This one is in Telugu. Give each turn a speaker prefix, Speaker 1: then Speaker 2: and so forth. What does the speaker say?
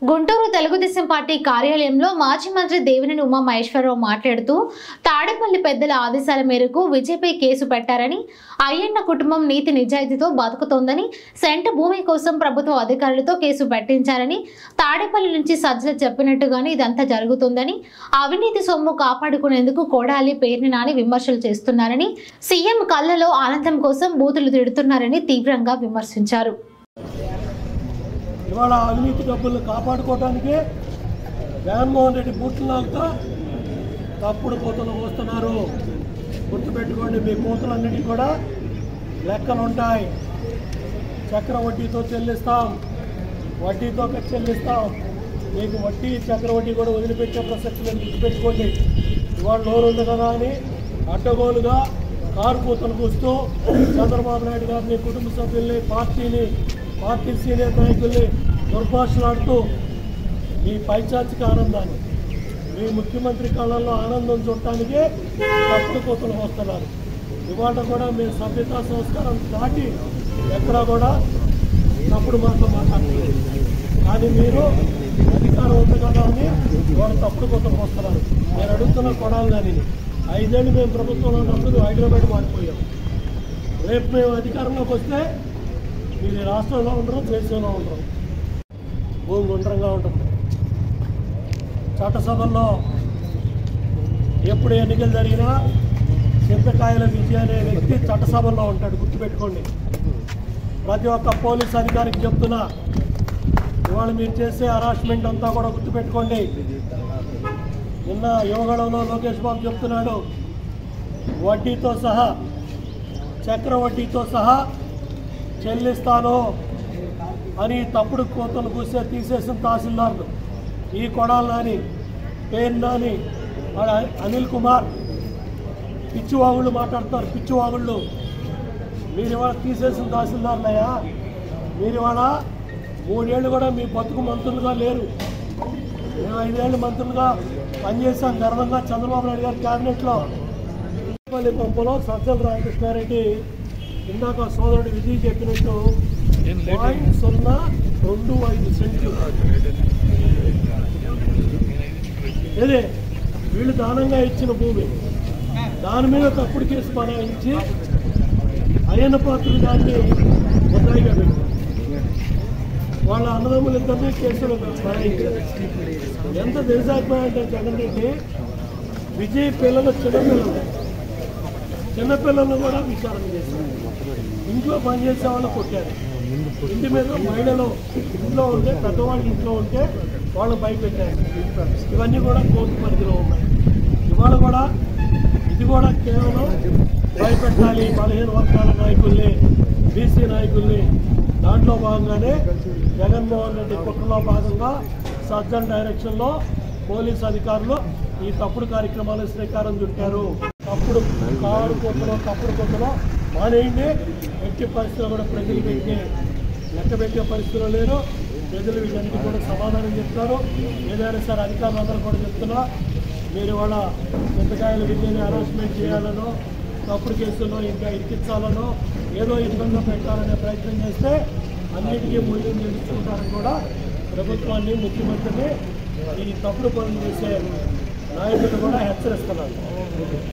Speaker 1: గుంటూరు తెలుగుదేశం పార్టీ కార్యాలయంలో మాజీ మంత్రి దేవినేని ఉమా మహేశ్వరరావు మాట్లాడుతూ తాడేపల్లి పెద్దల ఆదేశాల మేరకు విజయ్పై కేసు పెట్టారని అయ్యన్న కుటుంబం నీతి నిజాయితీతో బతుకుతోందని సెంట భూమి కోసం ప్రభుత్వ అధికారులతో కేసు పెట్టించారని తాడేపల్లి నుంచి సజ్జల చెప్పినట్టుగానే ఇదంతా జరుగుతుందని అవినీతి సొమ్ము కాపాడుకునేందుకు కోడాలి పేరుని నాని విమర్శలు చేస్తున్నారని సీఎం కళ్ళలో ఆనందం కోసం బూతులు తిడుతున్నారని తీవ్రంగా విమర్శించారు
Speaker 2: ఇవాళ అవినీతి డబ్బులను కాపాడుకోవడానికే జగన్మోహన్ రెడ్డి బూట్లు లాగుతా తప్పుడు కోతలు పోస్తున్నారు గుర్తుపెట్టుకోండి మీ కోతలన్నిటికీ కూడా లెక్కలు ఉంటాయి చక్ర వడ్డీతో చెల్లిస్తాం వడ్డీతో చెల్లిస్తాం మీకు వడ్డీ చక్ర వడ్డీ కూడా వదిలిపెట్టే ప్రసక్తి లేదు గుర్తుపెట్టుకోండి ఇవాళ నోరు ఉంది కదా అని అడ్డగోలుగా కారు కూతలు కూస్తూ చంద్రబాబు నాయుడు గారిని కుటుంబ సభ్యుల్ని పార్టీని పార్టీ సీనియర్ నాయకుల్ని దుర్భాషలాడుతూ మీ పైచాచిక ఆనందాన్ని మీ ముఖ్యమంత్రి కళ్ళల్లో ఆనందం చూడటానికి తప్పుడు కోతలు వస్తున్నారు ఇవాళ కూడా మీ సభ్యతా సంస్కారం దాటి ఎక్కడా కూడా తప్పుడు మాటలు మాట్లాడలేదు కానీ మీరు అధికారం ఉంది కదా అని వాళ్ళు తప్పుడు కొత్తలు వస్తున్నారు నేను అడుగుతున్న కొడాలి కానీ ఐదేళ్ళు మేము ప్రభుత్వంలో ఉన్నప్పుడు హైదరాబాద్ మారిపోయాం రేపు మేము అధికారంలోకి వస్తే మీరు ఈ రాష్ట్రంలో ఉండరు దేశంలో ఉండరు భూమి గుండ్రంగా ఉంటుంది చట్టసభల్లో ఎప్పుడు ఎన్నికలు జరిగినా చింతకాయల విజయ అనే వ్యక్తి చట్టసభల్లో ఉంటాడు గుర్తుపెట్టుకోండి ప్రతి ఒక్క పోలీస్ అధికారికి చెప్తున్నా ఇవాళ మీరు చేసే హరాస్మెంట్ అంతా కూడా గుర్తుపెట్టుకోండి నిన్న యువగడంలో లోకేష్ బాబు చెప్తున్నాడు వడ్డీతో సహా చక్ర వడ్డీతో సహా చెల్లిస్తాను అని తప్పుడు కోతలు కూసే తీసేసిన తహసీల్దార్లు ఈ కొడాలి నాని పేరు నాని వాడు అ- అనిల్ కుమార్ పిచ్చివాగుళ్ళు మాట్లాడుతున్నారు పిచ్చివాగుళ్ళు మీరు ఇవాళ తీసేసిన తహసీల్దార్లయ్యా మీరు ఇవాళ మూడేళ్ళు కూడా మీ బతుకు మంత్రులుగా లేరు మేము ఐదేళ్ళు మంత్రులుగా పనిచేశాం గర్వంగా చంద్రబాబు నాయుడు గారి క్యాబినెట్లో పల్లి పంపులో సజ్జల రామకృష్ణారెడ్డి ఇందాక సోదరుడు విజయ్ చెప్పినట్టు పాయింట్ సున్నా రెండు ఐదు సెంట్లు ఇదే వీళ్ళు దానంగా ఇచ్చిన భూమి దాని మీద తప్పుడు కేసు బనాయించి అయ్యన్న పాత్రులు దాన్ని ముద్దాయిగా పెట్టారు వాళ్ళ అన్నదమ్ములు ఇద్దరినీ కేసులు బనాయించారు ఎంత తెలిసాకపోయాయంటే జగన్ రెడ్డి విజయ్ పిల్లలు చిన్నపిల్లలు చిన్నపిల్లలను కూడా విచారణ చేశారు ఇంట్లో పనిచేసే వాళ్ళు కొట్టారు ఇంటి మీద మహిళలు ఇంట్లో ఉంటే పెద్దవాళ్ళు ఇంట్లో ఉంటే వాళ్ళు భయపెట్టారు ఇవన్నీ కూడా కోర్టు పరిధిలో ఉన్నాయి ఇవాళ కూడా ఇది కూడా కేవలం భయపెట్టాలి పదిహేను వర్గాల నాయకుల్ని బీసీ నాయకుల్ని దాంట్లో భాగంగానే జగన్మోహన్ రెడ్డి కుట్రలో భాగంగా సజ్జన్ డైరెక్షన్లో పోలీస్ అధికారులు ఈ తప్పుడు కార్యక్రమాలు శ్రీకారం చుట్టారు తప్పుడు కారు కొత్తలో తప్పుడు కొత్తలో మానేయండి ఎట్టి పరిస్థితుల్లో కూడా ప్రజలు పెట్టి లెక్క పెట్టే పరిస్థితులు లేరు ప్రజలు వీటన్నిటి కూడా సమాధానం చెప్తారు ఏదైనా సరే అధికారులు అందరూ కూడా చెప్తున్నా మీరు వాళ్ళ చింతకాయల విద్యని హరాస్మెంట్ చేయాలనో తప్పుడు కేసుల్లో ఇంకా ఇరికించాలనో ఏదో ఇబ్బంది పెట్టాలనే ప్రయత్నం చేస్తే అన్నిటికీ మూల్యం చెల్లించుకుంటారని కూడా ప్రభుత్వాన్ని ముఖ్యమంత్రిని ఈ తప్పుడు పనులు చేసే నాయకులు కూడా హెచ్చరిస్తున్నారు